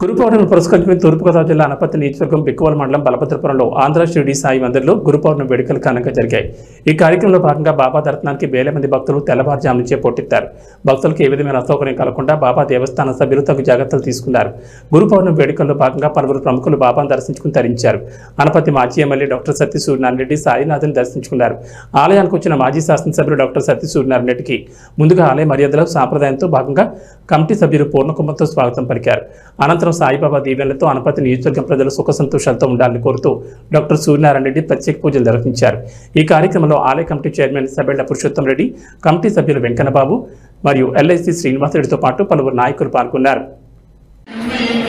గురు పౌర్ణమి పురస్కరించుకుని తూర్పుగోదావరి జిల్లా అనపత్తి నియోజకవర్గం బిక్కువల మండలం బలభద్రపురంలో ఆంధ్ర షిరిడి సాయి మందిర్లో గురు పౌర్ణమి వేడుకలు ఘనంగా జరిగాయి ఈ కార్యక్రమంలో భాగంగా బాబా దర్శనానికి వేల మంది భక్తులు తెల్లవారుజాము నుంచే పోటెత్తారు భక్తులకు ఏ విధమైన అసౌకర్యం కలగకుండా బాబా దేవస్థాన సభ్యులు తగు జాగ్రత్తలు తీసుకున్నారు గురు పౌర్ణమి వేడుకల్లో భాగంగా పలువురు ప్రముఖులు బాబాను దర్శించుకుని తరించారు అనపతి మాజీ ఎమ్మెల్యే డాక్టర్ సత్య సూర్యనారాయణ రెడ్డి సాయినాథన్ దర్శించుకున్నారు ఆలయానికి వచ్చిన మాజీ శాసనసభ్యులు డాక్టర్ సత్య సూర్యనారాయణ రెడ్డికి ముందుగా ఆలయ మర్యాదలకు సాంప్రదాయంతో భాగంగా కమిటీ సభ్యులు పూర్ణకుంభంతో స్వాగతం పలికారు అనంతరం సాయిబాబా దీవెనలతో అనపతి నియోజకవర్గం ప్రజలు సుఖ సంతోషాలతో ఉండాలని కోరుతూ డాక్టర్ సూర్యనారాయణ రెడ్డి ప్రత్యేక పూజలు నిర్వహించారు ఈ కార్యక్రమంలో ఆలయ committee chairman Sabella Purushottam Reddy committee సభ్యులు వెంకన్నబాబు మరియు ఎల్ఐసి శ్రీనివాసరెడ్డితో పాటు పలువురు నాయకులు పాల్గొన్నారు శ్రీ